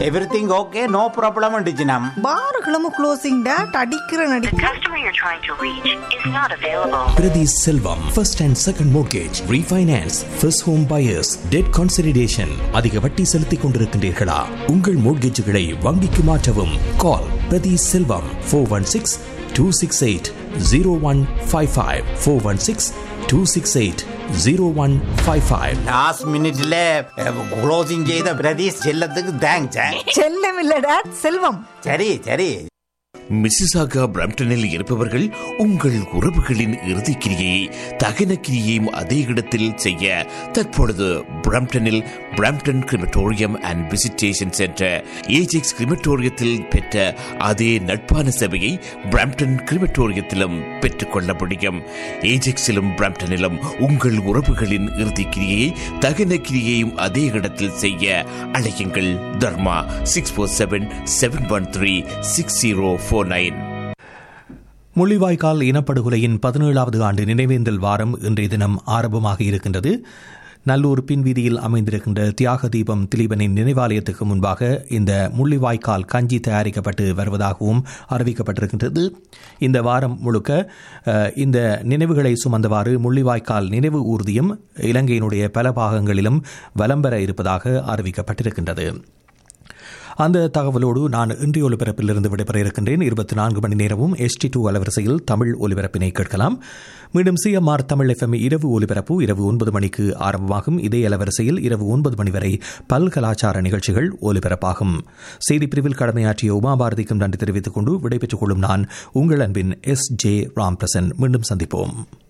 Everything okay no problem டிஜினம் பாருகளும் closing date அடிக்கிற நடி The customer you're trying to reach is not available. Priti Selvam, first and second mortgage, refinance, first home buyers, debt consolidation. அதிக வட்டி செலுத்திக் கொண்டிருக்கின்றீர்களா உங்கள் மோட்கேஜுகளை வங்கிக்கு மாற்றவும் call Prathi Selvam four one six two six eight zero one five five four one six two six eight zero one five five last மினிட்ல closing செய்த பிரதீஷ் செல்லத்துக்கு thanks செல்லம் இல்ல டேட் செல்வம் சரி சரி மிசிசாகா பிரம்டனில் இருப்பவர்கள் உங்கள் உறவுகளின் இறுதிக் கிரியை தகன கிரியையும் அதே இடத்தில் செய்ய தற்பொழுது பிரம்டனில் Brampton crematorium and visitation centre Ajax கிரிமட்டோரியத்தில் பெற்ற அதே நட்பான சேவையை பிரம்டன் கிரிமட்டோரியத்திலும் பெற்றுக்கொள்ள முடியும் ஏஜெக்ஸிலும் பிரம்டனிலும் உங்கள் உறவுகளின் இறுதிக் கிரியையை தகன கிரியையும் அதே இடத்தில் செய்ய அழையுங்கள் Dharma six four seven seven one three six zero four nine Mullivaikkal இனப்படுகொலையின் பதினேழாவது ஆண்டு நினைவேந்தல் வாரம் இன்றைய தினம் ஆரம்பமாக இருக்கின்றது நல்லூர் பின்வீதியில் அமைந்திருக்கின்ற தியாக தீபம் திலீபனின் நினைவாலயத்துக்கு முன்பாக இந்த முள்ளிவாய்க்கால் கஞ்சி தயாரிக்கப்பட்டு வருவதாகவும் அறிவிக்கப்பட்டிருக்கின்றது இந்த வாரம் முழுக்க அஹ், இந்த நினைவுகளை சுமந்தவாறு முள்ளிவாய்க்கால் நினைவு ஊர்தியும் இலங்கையினுடைய பல பாகங்களிலும் வலம் பெற இருப்பதாக அறிவிக்கப்பட்டிருக்கின்றது அந்த தகவலோடு நான் இன்றைய ஒலிபரப்பிலிருந்து விடைபெற இருக்கின்றேன் இருபத்தி நான்கு மணி நேரமும் எஸ்டி டூ அலவரிசையில் தமிழ் ஒலிபரப்பினை கேட்கலாம் மீண்டும் சிஎம்ஆர் தமிழ் எஃப்எம் இரவு ஒலிபரப்பு இரவு ஒன்பது மணிக்கு ஆரம்பமாகும் இதே அலவரிசையில் இரவு ஒன்பது மணி வரை பல் கலாச்சார நிகழ்ச்சிகள் ஒலிபரப்பாகும் செய்திப் பிரிவில் கடமையாற்றிய உமாபாரதிக்கும் நன்றி தெரிவித்துக் கொண்டு விடைபெற்றுக் கொள்ளும் நான் உங்கள் அன்பின் எஸ் ஜே ராம்பிரசன் மீண்டும் சந்திப்போம்